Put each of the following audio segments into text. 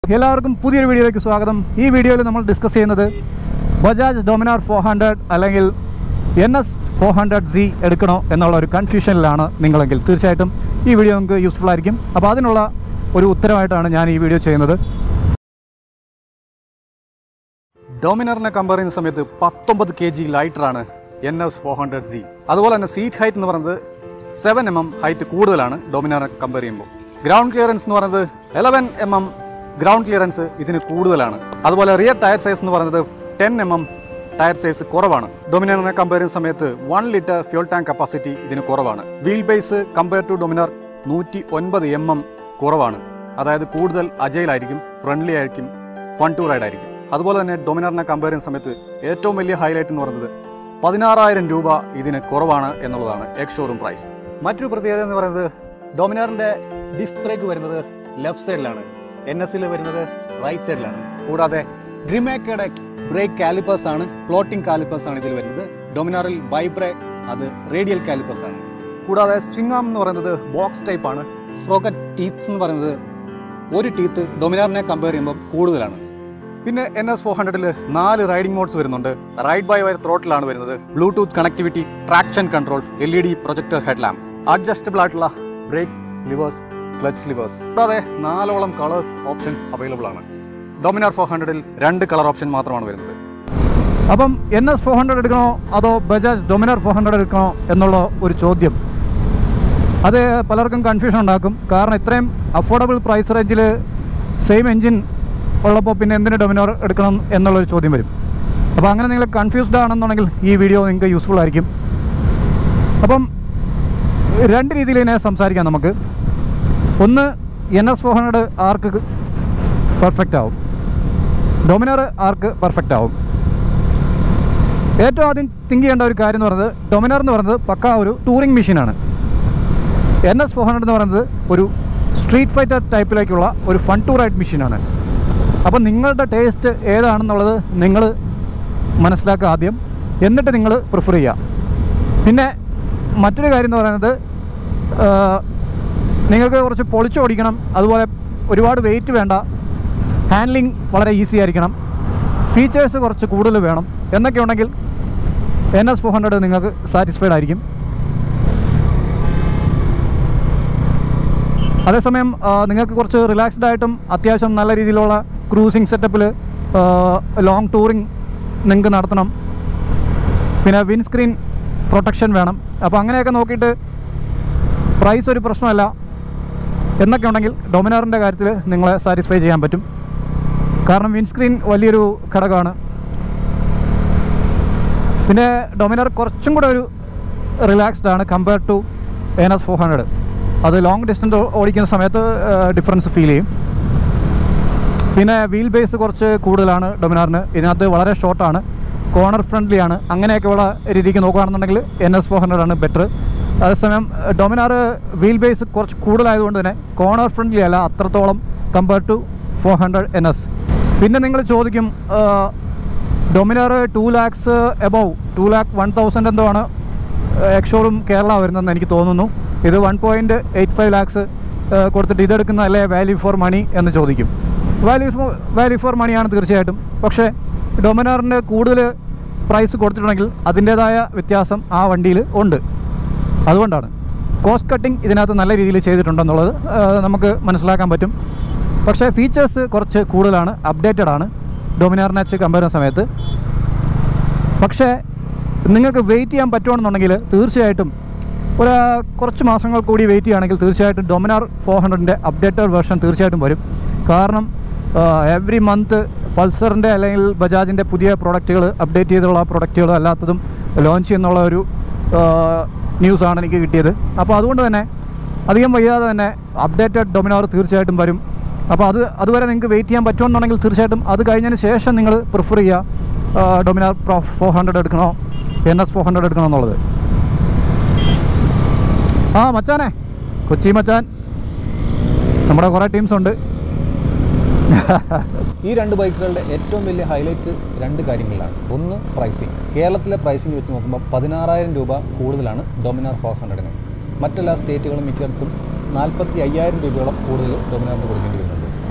എല്ലാവർക്കും പുതിയൊരു വീഡിയോയിലേക്ക് സ്വാഗതം ഈ വീഡിയോയിൽ നമ്മൾ ഡിസ്കസ് ചെയ്യുന്നത് ബജാജ് ഡൊമിനാർ ഫോർ ഹൺഡ്രഡ് അല്ലെങ്കിൽ N S four hundred C എടുക്കണോ എന്നുള്ള ഒരു കൺഫ്യൂഷനിലാണ് നിങ്ങളെങ്കിൽ തീർച്ചയായിട്ടും ഈ വീഡിയോ നമുക്ക് യൂസ്ഫുൾ ആയിരിക്കും അപ്പോൾ അതിനുള്ള ഒരു ഉത്തരമായിട്ടാണ് ഞാൻ ഈ വീഡിയോ ചെയ്യുന്നത് ഡൊമിനറിനെ കമ്പയർ ചെയ്യുന്ന സമയത്ത് പത്തൊമ്പത് കെ ജി ലൈറ്ററാണ് N S four hundred C അതുപോലെ തന്നെ സീറ്റ് ഹൈറ്റ് എന്ന് പറയുന്നത് സെവൻ എം എം ഹൈറ്റ് കൂടുതലാണ് ഡൊമിനറിനെ കമ്പയർ ചെയ്യുമ്പോൾ ഗ്രൗണ്ട് ക്ലിയറൻസ് എന്ന് പറയുന്നത് eleven M M ground clearance ഇതിന് കൂടുതലാണ് അതുപോലെ റിയർ ടയർ സൈസ് എന്ന് പറയുന്നത് ten M M tyre size കുറവാണ് ഡൊമിനറിനെ കമ്പയർ ചെയ്യുന്ന സമയത്ത് one litre fuel tank capacity ഇതിന് കുറവാണ് wheel base compare to Dominar നൂറ്റി ഒൻപത് എം എം കുറവാണ് അതായത് കൂടുതൽ അജയിലായിരിക്കും ഫ്രണ്ട്ലി ആയിരിക്കും ഫൺ ടു റൈഡ് ആയിരിക്കും അതുപോലെ തന്നെ ഡൊമിനറിനെ കമ്പയർ ചെയ്യുന്ന സമയത്ത് ഏറ്റവും വലിയ ഹൈലൈറ്റ് എന്ന് പറയുന്നത് പതിനാറായിരം രൂപ ഇതിന് കുറവാണ് എന്നുള്ളതാണ് എക്സ് ഷോറൂം പ്രൈസ് മറ്റൊരു പ്രത്യേകത എന്ന് പറയുന്നത് ഡൊമിനറിന്റെ ഡിസ്ക് ബ്രേക്ക് വരുന്നത് ലെഫ്റ്റ് സൈഡിലാണ് എൻ എസിൽ വരുന്നത് റൈറ്റ് സൈഡിലാണ് കൂടാതെ ഡ്രിമേക്കയുടെ ബ്രേക്ക് കാലിപ്പേഴ്സ് ആണ് ഫ്ലോട്ടിംഗ് കാലിപ്പേഴ്സ് ആണ് ഇതിൽ വരുന്നത് ഡൊമിനാറിൽ വൈബ്രേ അത് റേഡിയൽ കാലിപ്പേഴ്സ് ആണ് കൂടാതെ സ്വിംഗ് ആം എന്ന് പറയുന്നത് ബോക്സ് ടൈപ്പ് ആണ് സ്പ്രോക്കറ്റ് ടീത്ത്സ് എന്ന് പറയുന്നത് ഒരു ടീത്ത് ഡൊമിനാറിനെ കമ്പയർ ചെയ്യുമ്പോൾ കൂടുതലാണ് പിന്നെ എൻ എസ് ഫോർ ഹൺഡ്രഡിൽ നാല് റൈഡിംഗ് മോഡ്സ് വരുന്നുണ്ട് റൈഡ് ബൈ വയർ ത്രോട്ടിലാണ് വരുന്നത് Bluetooth connectivity traction control L E D projector head lamp adjustable ആയിട്ടുള്ള ബ്രേക്ക് ലിവേഴ്സ് ക്ലച്ച് ലിവേഴ്സ് കൂടാതെ നാലോളം കളേഴ്സ് ഓപ്ഷൻസ് അവൈലബിൾ ആണ് ഡൊമിനാർ ഫോർ ഹൺഡ്രഡിൽ രണ്ട് കളർ ഓപ്ഷൻ മാത്രമാണ് വരുന്നത് അപ്പം എൻ എസ് ഫോർ ഹൺഡ്രഡ് എടുക്കണോ അതോ ബജാജ് ഡൊമിനാർ ഫോർ ഹൺഡ്രഡ് എടുക്കണോ എന്നുള്ള ഒരു ചോദ്യം അത് പലർക്കും കൺഫ്യൂഷൻ ഉണ്ടാക്കും കാരണം ഇത്രയും അഫോർഡബിൾ പ്രൈസ് റേഞ്ചിൽ സെയിം എൻജിൻ ഉള്ളപ്പോൾ പിന്നെ എന്തിന് ഡൊമിനോർ എടുക്കണം എന്നുള്ളൊരു ചോദ്യം വരും അപ്പോൾ അങ്ങനെ നിങ്ങൾ കൺഫ്യൂസ്ഡ് ആണെന്നുണ്ടെങ്കിൽ ഈ വീഡിയോ നിങ്ങൾക്ക് യൂസ്ഫുൾ ആയിരിക്കും അപ്പം രണ്ട് രീതിയിൽ ഇതിനെ സംസാരിക്കാം നമുക്ക് ഒന്ന് എൻ എസ് ഫോർ ഹൺഡ്രഡ് ആർക്ക് പെർഫെക്റ്റ് ആവും ഡൊമിനർ ആർക്ക് പെർഫെക്റ്റ് ആവും ഏറ്റവും ആദ്യം തിങ്ക് ചെയ്യേണ്ട ഒരു കാര്യം എന്ന് പറയുന്നത് ഡൊമിനർ എന്ന് പറയുന്നത് പക്ക ഒരു ടൂറിംഗ് മെഷീനാണ് എൻ എസ് ഫോർ ഹൺഡ്രഡ് എന്ന് പറയുന്നത് ഒരു സ്ട്രീറ്റ് ഫൈറ്റർ ടൈപ്പിലേക്കുള്ള ഒരു ഫൺ ടു റൈഡ് മെഷീനാണ് അപ്പോൾ നിങ്ങളുടെ ടേസ്റ്റ് ഏതാണെന്നുള്ളത് നിങ്ങൾ മനസ്സിലാക്കുക ആദ്യം എന്നിട്ട് നിങ്ങൾ പ്രിഫർ ചെയ്യുക പിന്നെ മറ്റൊരു കാര്യം എന്ന് പറയുന്നത് ആ, നിങ്ങൾക്ക് കുറച്ച് പൊളിച്ചോടിക്കണം അതുപോലെ ഒരുപാട് വെയിറ്റ് വേണ്ട ഹാൻഡ്ലിംഗ് വളരെ ഈസി ആയിരിക്കണം ഫീച്ചേഴ്സ് കുറച്ച് കൂടുതൽ വേണം എന്നൊക്കെ ഉണ്ടെങ്കിൽ എൻ എസ് ഫോർ ഹൺഡ്രഡ് നിങ്ങൾക്ക് സാറ്റിസ്ഫൈഡ് ആയിരിക്കും അതേസമയം ആ, നിങ്ങൾക്ക് കുറച്ച് റിലാക്സ്ഡ് ആയിട്ടും അത്യാവശ്യം നല്ല രീതിയിലുള്ള ക്രൂസിങ് സെറ്റപ്പിൽ ലോങ് ടൂറിങ് നിങ്ങൾക്ക് നടത്തണം പിന്നെ വിൻസ്ക്രീൻ പ്രൊട്ടക്ഷൻ വേണം അപ്പോൾ അങ്ങനെയൊക്കെ നോക്കിയിട്ട് പ്രൈസ് ഒരു പ്രശ്നമല്ല എന്നൊക്കെ ഉണ്ടെങ്കിൽ ഡൊമിനാറിൻ്റെ കാര്യത്തിൽ നിങ്ങളെ സാറ്റിസ്ഫൈ ചെയ്യാൻ പറ്റും കാരണം വിൻസ്ക്രീൻ വലിയൊരു ഘടകമാണ് പിന്നെ ഡൊമിനാർ കുറച്ചും കൂടെ ഒരു റിലാക്സ്ഡ് ആണ് compare to N S four hundred അത് ലോങ് ഡിസ്റ്റൻസ് ഓടിക്കുന്ന സമയത്ത് ഡിഫറൻസ് ഫീൽ ചെയ്യും പിന്നെ വീൽ ബേസ് കുറച്ച് കൂടുതലാണ് ഡൊമിനാറിന് ഇതിനകത്ത് വളരെ ഷോർട്ടാണ് കോർണർ ഫ്രണ്ട്ലി ആണ് അങ്ങനെയൊക്കെയുള്ള രീതിക്ക് നോക്കുകയാണെന്നുണ്ടെങ്കിൽ എൻ എസ് ഫോർ ഹൺഡ്രഡ് ആണ് ബെറ്റർ അതേസമയം ഡൊമിനാർ വീൽ ബേസ് കുറച്ച് കൂടുതലായതുകൊണ്ട് തന്നെ കോർണർ ഫ്രണ്ട്ലി അല്ല അത്രത്തോളം compare to four hundred N S പിന്നെ നിങ്ങൾ ചോദിക്കും Dominar two lakhs above two lakh one thousand എന്തോ ആണ് എക്സോറും കേരള വരുന്നതെന്ന് എനിക്ക് തോന്നുന്നു ഇത് one point eight five lakhs കൊടുത്തിട്ട് ഇതെടുക്കുന്നതല്ലേ വാല്യൂ ഫോർ മണി എന്ന് ചോദിക്കും വാല്യൂ വാല്യൂ ഫോർ മണിയാണ് തീർച്ചയായിട്ടും പക്ഷേ ഡൊമിനാറിൻ്റെ കൂടുതൽ പ്രൈസ് കൊടുത്തിട്ടുണ്ടെങ്കിൽ അതിൻ്റേതായ വ്യത്യാസം ആ വണ്ടിയിൽ ഉണ്ട് അതുകൊണ്ടാണ് കോസ്റ്റ് കട്ടിങ് ഇതിനകത്ത് നല്ല രീതിയിൽ ചെയ്തിട്ടുണ്ടെന്നുള്ളത് ആ, നമുക്ക് മനസ്സിലാക്കാൻ പറ്റും പക്ഷേ ഫീച്ചേഴ്സ് കുറച്ച് കൂടുതലാണ് അപ്ഡേറ്റഡ് ആണ് ഡൊമിനാറിനെ വെച്ച് കമ്പയർ ചെയ്യുന്ന സമയത്ത് പക്ഷേ നിങ്ങൾക്ക് വെയിറ്റ് ചെയ്യാൻ പറ്റുവാണെന്നുണ്ടെങ്കിൽ തീർച്ചയായിട്ടും ഒരു കുറച്ച് മാസങ്ങൾ കൂടി വെയിറ്റ് ചെയ്യുകയാണെങ്കിൽ തീർച്ചയായിട്ടും ഡൊമിനാർ ഫോർ ഹൺഡ്രഡിൻ്റെ അപ്ഡേറ്റഡ് വേർഷൻ തീർച്ചയായിട്ടും വരും കാരണം എവറി മന്ത് പൾസറിൻ്റെ അല്ലെങ്കിൽ ബജാജിൻ്റെ പുതിയ പ്രോഡക്റ്റുകൾ അപ്ഡേറ്റ് ചെയ്തുള്ള പ്രോഡക്റ്റുകൾ അല്ലാത്തതും ലോഞ്ച് ചെയ്യുന്നുള്ള ഒരു ന്യൂസാണ് എനിക്ക് കിട്ടിയത് അപ്പോൾ അതുകൊണ്ട് തന്നെ അധികം വയ്യാതെ തന്നെ അപ്ഡേറ്റഡ് ഡൊമിനാർ തീർച്ചയായിട്ടും വരും അപ്പോൾ അത് അതുവരെ നിങ്ങൾക്ക് വെയിറ്റ് ചെയ്യാൻ പറ്റുമെന്നുണ്ടെങ്കിൽ തീർച്ചയായിട്ടും അത് കഴിഞ്ഞതിന് ശേഷം നിങ്ങൾ പ്രിഫർ ചെയ്യുക ഡൊമിനാർ പ്രോ ഫോർ ഹൺഡ്രഡ് എടുക്കണോ എൻ എസ് ഫോർ ഹൺഡ്രഡ് എടുക്കണോ എന്നുള്ളത് ആ മച്ചാനെ കൊച്ചി മച്ചാൻ നമ്മുടെ കുറേ ടീംസ് ഉണ്ട് ഈ രണ്ട് ബൈക്കുകളുടെ ഏറ്റവും വലിയ ഹൈലൈറ്റ് രണ്ട് കാര്യങ്ങളിലാണ് ഒന്ന് പ്രൈസിങ് കേരളത്തിലെ പ്രൈസിങ് വെച്ച് നോക്കുമ്പോൾ പതിനാറായിരം രൂപ കൂടുതലാണ് ഡൊമിനാർ ഫോർ ഹൺഡ്രഡിന് മറ്റെല്ലാ സ്റ്റേറ്റുകളും മിക്കയിടത്തും നാൽപ്പത്തി അയ്യായിരം രൂപയോളം കൂടുതൽ ഡൊമിനാറിന് കൊടുക്കേണ്ടി വരുന്നുണ്ട്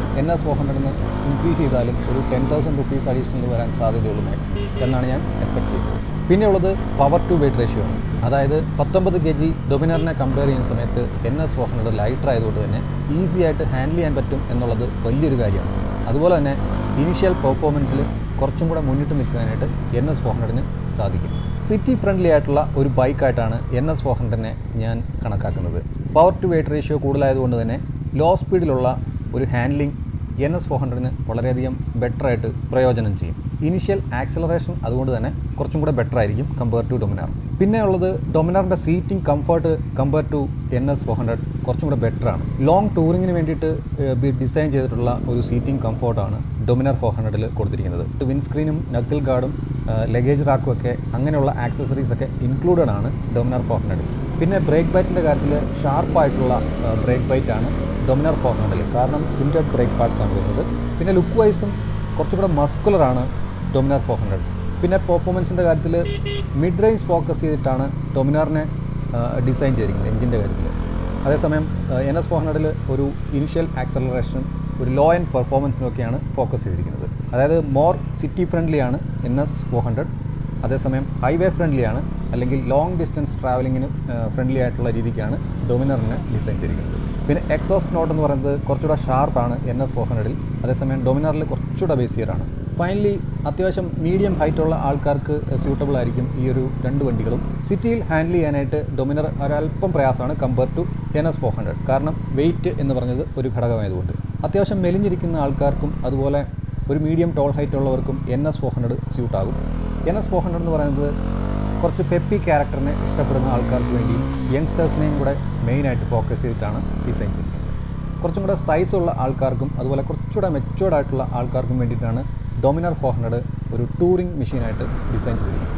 എൻ എസ് ഫോർ ഹൺഡ്രഡിന് ഇൻക്രീസ് ചെയ്താലും ഒരു ടെൻ തൗസൻഡ് റുപ്പീസ് അഡീഷണൽ വരാൻ സാധ്യതയുള്ളൂ മാക്സിമം എന്നാണ് ഞാൻ എക്സ്പെക്ട് ചെയ്യുന്നത് പിന്നെ ഉള്ളത് പവർ ടു വെയിറ്റ് റേഷ്യോ ആണ് അതായത് പത്തൊമ്പത് കെ ജി ഡൊമിനറിനെ കമ്പയർ ചെയ്യുന്ന സമയത്ത് N S four hundred lighter ആയതുകൊണ്ട് തന്നെ ഈസി ആയിട്ട് ഹാൻഡിൽ ചെയ്യാൻ പറ്റും എന്നുള്ളത് വലിയൊരു കാര്യമാണ് അതുപോലെ തന്നെ ഇനീഷ്യൽ പെർഫോമൻസിൽ കുറച്ചും കൂടെ മുന്നിട്ട് നിൽക്കാനായിട്ട് എൻ എസ് ഫോർ ഹൺഡ്രഡിന് സാധിക്കും സിറ്റി ഫ്രണ്ട്ലി ആയിട്ടുള്ള ഒരു ബൈക്കായിട്ടാണ് എൻ എസ് ഫോർ ഹൺഡ്രഡിനെ ഞാൻ കണക്കാക്കുന്നത് പവർ ടു വെയിറ്റ് റേഷ്യോ കൂടുതലായതുകൊണ്ട് തന്നെ ലോ സ്പീഡിലുള്ള ഒരു ഹാൻഡ്ലിംഗ് എൻ എസ് ഫോർ ഹൺഡ്രഡിന് വളരെയധികം ബെറ്ററായിട്ട് പ്രയോജനം ചെയ്യും ഇനിഷ്യൽ ആക്സലറേഷൻ അതുകൊണ്ട് തന്നെ കുറച്ചും കൂടെ ബെറ്റർ ആയിരിക്കും കമ്പയർ ടു ഡൊമിനാർ പിന്നെ ഉള്ളത് ഡൊമിനാറിൻ്റെ seating comfort compare to N S four hundred കുറച്ചും കൂടെ ബെറ്റർ ആണ് ലോങ് ടൂറിങ്ങിന് വേണ്ടിയിട്ട് ഡിസൈൻ ചെയ്തിട്ടുള്ള ഒരു സീറ്റിംഗ് കംഫർട്ടാണ് ഡൊമിനാർ ഫോർ ഹൺഡ്രഡിൽ കൊടുത്തിരിക്കുന്നത് വിൻസ്ക്രീനും നക്കിൾ ഗാർഡും ലഗേജ് റാക്കും ഒക്കെ അങ്ങനെയുള്ള ആക്സസറീസ് ഒക്കെ ഇൻക്ലൂഡഡ് ആണ് ഡൊമിനാർ ഫോർ ഹൺഡ്രഡിൽ പിന്നെ ബ്രേക്ക് ബൈറ്റിൻ്റെ കാര്യത്തിൽ ഷാർപ്പായിട്ടുള്ള ബ്രേക്ക് ബൈറ്റ് ആണ് ഡൊമിനാർ ഫോർ ഹൺഡ്രഡിൽ കാരണം സിൻറ്റഡ് ബ്രേക്ക് പാർട്സ് ആണ് വരുന്നത് പിന്നെ ലുക്ക് വൈസും കുറച്ചുകൂടെ മസ്കുലറാണ് ഡൊമിനാർ ഫോർ ഹൺഡ്രഡ് പിന്നെ പെർഫോമൻസിൻ്റെ കാര്യത്തിൽ മിഡ് റേഞ്ച് ഫോക്കസ് ചെയ്തിട്ടാണ് ഡൊമിനാറിനെ ഡിസൈൻ ചെയ്തിരിക്കുന്നത് എഞ്ചിൻ്റെ കാര്യത്തിൽ അതേസമയം എൻ എസ് ഫോർ ഹൺഡ്രഡിൽ ഒരു ഇനിഷ്യൽ ആക്സലറേഷൻ ഒരു ലോ ആൻഡ് പെർഫോമൻസിനൊക്കെയാണ് ഫോക്കസ് ചെയ്തിരിക്കുന്നത് അതായത് മോർ സിറ്റി ഫ്രണ്ട്ലി ആണ് എൻ എസ് ഫോർ ഹൺഡ്രഡ് അതേസമയം ഹൈവേ ഫ്രണ്ട്ലി ആണ് അല്ലെങ്കിൽ ലോങ് ഡിസ്റ്റൻസ് ട്രാവലിങ്ങിന് ഫ്രണ്ട്ലി ആയിട്ടുള്ള രീതിക്കാണ് ഡൊമിനറിനെ ഡിസൈൻ ചെയ്തിരിക്കുന്നത് പിന്നെ എക്സോസ്റ്റ് നോട്ട് എന്ന് പറയുന്നത് കുറച്ചുകൂടെ ഷാർപ്പാണ് എൻ എസ് ഫോർ ഹൺഡ്രഡിൽ അതേസമയം ഡൊമിനറിൽ കുറച്ചുകൂടെ ബേസിയറാണ് ഫൈനലി അത്യാവശ്യം മീഡിയം ഹൈറ്റുള്ള ആൾക്കാർക്ക് സ്യൂട്ടബിൾ ആയിരിക്കും ഈ ഒരു രണ്ട് വണ്ടികളും സിറ്റിയിൽ ഹാൻഡിൽ ചെയ്യാനായിട്ട് ഡൊമിനർ ഒരല്പം പ്രയാസമാണ് compare to N S four hundred കാരണം വെയിറ്റ് എന്ന് പറഞ്ഞത് ഒരു ഘടകമായതുകൊണ്ട് അത്യാവശ്യം മെലിഞ്ഞിരിക്കുന്ന ആൾക്കാർക്കും അതുപോലെ ഒരു മീഡിയം ടോൾ ഹൈറ്റ് ഉള്ളവർക്കും എൻ എസ് ഫോർ ഹൺഡ്രഡ് സ്യൂട്ടാകും എൻ എസ് ഫോർ ഹൺഡ്രഡ് എന്ന് പറയുന്നത് കുറച്ച് പെപ്പി ക്യാരക്ടറിനെ ഇഷ്ടപ്പെടുന്ന ആൾക്കാർക്ക് വേണ്ടിയും യങ്സ്റ്റേഴ്സിനെയും കൂടെ മെയിനായിട്ട് ഫോക്കസ് ചെയ്തിട്ടാണ് ഡിസൈൻ ചെയ്തിരിക്കുന്നത് കുറച്ചും കൂടെ സൈസുള്ള ആൾക്കാർക്കും അതുപോലെ കുറച്ചുകൂടെ മെച്ചുവേർഡ് ആയിട്ടുള്ള ആൾക്കാർക്കും വേണ്ടിയിട്ടാണ് ഡൊമിനർ ഫോർ ഹൺഡ്രഡ് ഒരു ടൂറിംഗ് മെഷീനായിട്ട് ഡിസൈൻ ചെയ്തിരിക്കുന്നത്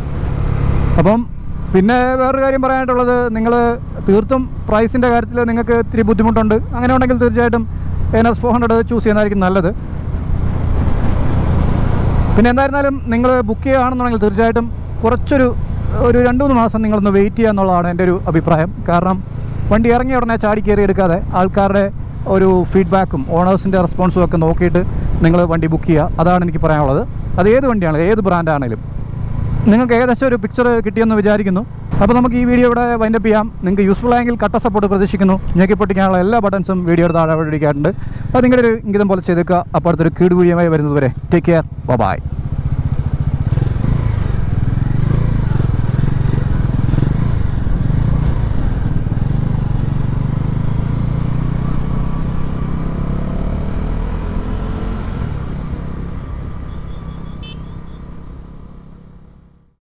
അപ്പം പിന്നെ വേറൊരു കാര്യം പറയാനായിട്ടുള്ളത് നിങ്ങൾ തീർത്തും പ്രൈസിൻ്റെ കാര്യത്തിൽ നിങ്ങൾക്ക് ഇത്തിരി ബുദ്ധിമുട്ടുണ്ട് അങ്ങനെ ഉണ്ടെങ്കിൽ തീർച്ചയായിട്ടും N S four hundred choose ചെയ്യുന്നതായിരിക്കും നല്ലത് പിന്നെ എന്തായിരുന്നാലും നിങ്ങൾ ബുക്ക് ചെയ്യുകയാണെന്നുണ്ടെങ്കിൽ തീർച്ചയായിട്ടും കുറച്ചൊരു ഒരു രണ്ട് മൂന്ന് മാസം നിങ്ങളൊന്ന് വെയിറ്റ് ചെയ്യുക എന്നുള്ളതാണ് എൻ്റെ ഒരു അഭിപ്രായം കാരണം വണ്ടി ഇറങ്ങിയ ഉടനെ ചാടി കയറി എടുക്കാതെ ആൾക്കാരുടെ ഒരു ഫീഡ്ബാക്കും ഓണേഴ്സിൻ്റെ റെസ്പോൺസും ഒക്കെ നോക്കിയിട്ട് നിങ്ങൾ വണ്ടി ബുക്ക് ചെയ്യുക അതാണ് എനിക്ക് പറയാനുള്ളത് അത് ഏത് വണ്ടിയാണ് ഏത് ബ്രാൻഡാണെങ്കിലും നിങ്ങൾക്ക് ഏകദേശം ഒരു പിക്ചർ കിട്ടിയെന്ന് വിചാരിക്കുന്നു അപ്പോൾ നമുക്ക് ഈ വീഡിയോ ഇവിടെ വൈൻഡപ്പ് ചെയ്യാം നിങ്ങൾക്ക് യൂസ്ഫുൾ ആയെങ്കിൽ കട്ട സപ്പോർട്ട് പ്രതീക്ഷിക്കുന്നു ഞെക്കി പൊട്ടിക്കാനുള്ള എല്ലാ ബട്ടൺസും വീഡിയോ താഴെ ഇടിക്കാറുണ്ട് അപ്പോൾ നിങ്ങളുടെ ഒരു ഇംഗിതം പോലെ ചെയ്തേക്കുക അപ്പോൾ അടുത്തൊരു കീട് വീഡിയോമായി വരുന്നത് വരെ ടേക്ക് കെയർ ബൈ